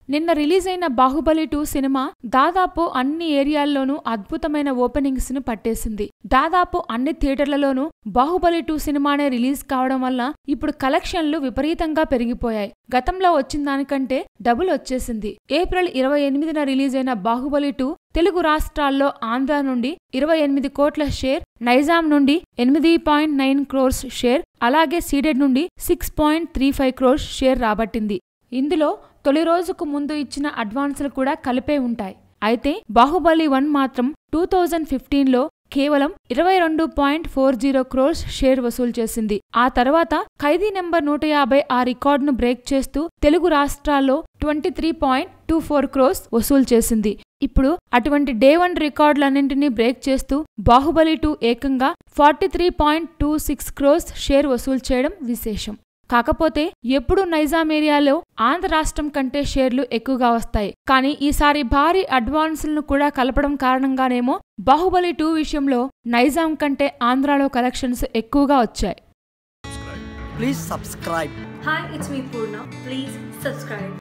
నిన్న రిలీజ్ అయిన Baahubali two cinema దాదాపు అన్ని ఏరియాల్లోనూ అద్భుతమైన ఓపెనింగ్స్ ను పట్టేసింది దాదాపు అన్ని థియేటర్లలోనూ బాహుబలి టూ సినిమానే రిలీజ్ కావడం వల్ల ఇప్పుడు కలెక్షన్లు విపరీతంగా పెరిగిపోయాయి గతంలో వచ్చిన దానికంటే డబుల్ వచ్చేసింది ఏప్రిల్ ఇరవై ఎనిమిదిన రిలీజ్ అయిన బాహుబలి టూ తెలుగు రాష్ట్రాల్లో ఆంధ్ర నుండి ఇరవై ఎనిమిది కోట్ల షేర్ నైజాం నుండి ఎనిమిది పాయింట్ నైన్ క్రోర్స్ షేర్ అలాగే సీడెడ్ నుండి six point three five crores share రాబట్టింది ఇందులో తొలి రోజుకు ముందు ఇచ్చిన అడ్వాన్సులు కూడా కలిపే ఉంటాయి అయితే బాహుబలి వన్ మాత్రం టూ థౌజండ్ ఫిఫ్టీన్లో కేవలం ఇరవై రెండు point four zero crores share వసూలు చేసింది ఆ తర్వాత ఖైదీ నెంబర్ నూట యాభై ఆ రికార్డును బ్రేక్ చేస్తూ తెలుగు రాష్ట్రాల్లో twenty three point two four crores వసూలు చేసింది ఇప్పుడు అటువంటి డే వన్ రికార్డులన్నింటినీ బ్రేక్ చేస్తూ బాహుబలి టూ ఏకంగా forty three point two six crores share వసూలు చేయడం విశేషం కాకపోతే ఎప్పుడు నైజాం ఏరియాలో ఆంధ్ర రాష్ట్రం కంటే షేర్లు ఎక్కువగా వస్తాయి కానీ ఈసారి భారీ అడ్వాన్సులను కూడా కలపడం కారణంగానేమో బాహుబలి టూ విషయంలో నైజాం కంటే ఆంధ్రాలో కలెక్షన్స్ ఎక్కువగా వచ్చాయి Please subscribe. Hi, it's me Purna. Please subscribe.